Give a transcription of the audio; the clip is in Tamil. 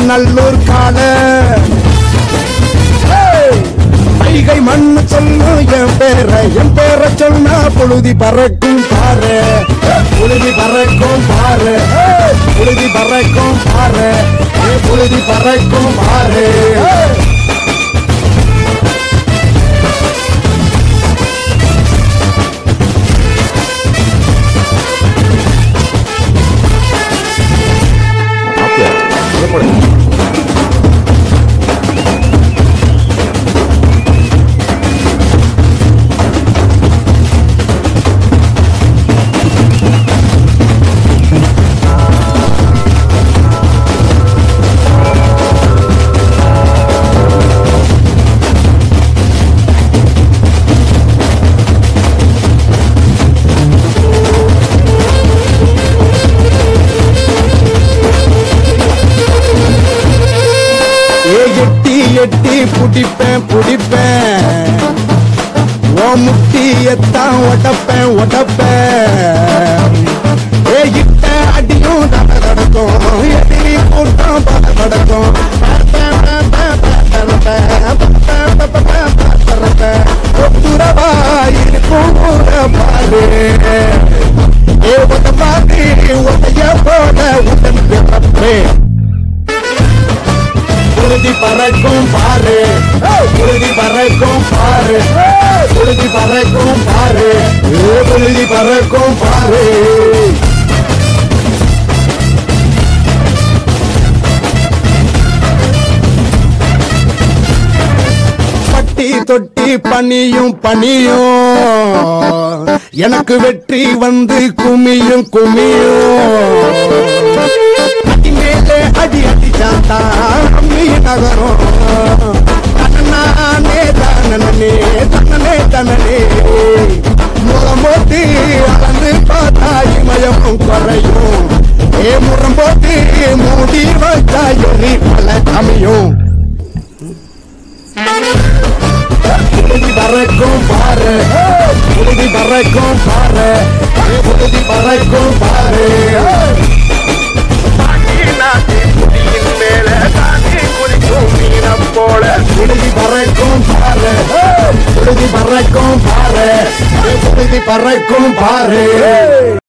நல்லூர் கால கைகை மண்ணு சொல்லு என் பேர என் பேர சொன்னா புழுதி பறக்கும் பாரு புழுதி பறக்கும் பாரு புழுதி பறக்கும் பாரு ஏ புழுதி பறக்கும் பாரு ஏ எட்டி எட்டி புடிப்பேன் புடிப்பேன் ஓ முட்டியத்தான் ஒட்டப்பேன் ஒட்டப்பேன் ஏ இட்ட அடியும் தட தடக்கும் எதிரி கூட்டம் பட தடக்கும் ஒப்புரவா இருக்கும் ஊர பாரு ஏ ஒட்ட பாரு ஒட்டைய போல உடன் பிறப்பேன் உறுதி பறக்கும் பாரு உறுதி பறக்கும் பாரு உறுதி பறக்கும் பாரு உறுதி பறக்கும் பாரு பட்டி தொட்டி பனியும் பனியும் எனக்கு வெற்றி வந்து குமியும் குமியும் அடி மேலே அடி அடி சாத்தா அம்மி நகரம் தன்னே தன்னனே தன்னனே தன்னனே முகம் போட்டு அளந்து பார்த்தா இமயமும் குறையும் ஏ முறம் போட்டு மூடி வச்சா எரி பல அமையும் உறுதி பறக்கும் பாரு உறுதி பறக்கும் பாரு உறுதி பறக்கும் பாரு உறுதி பறக்கும் பாரு உறுதி பறக்கும் பாரு உறுதி பறக்கும் பாரு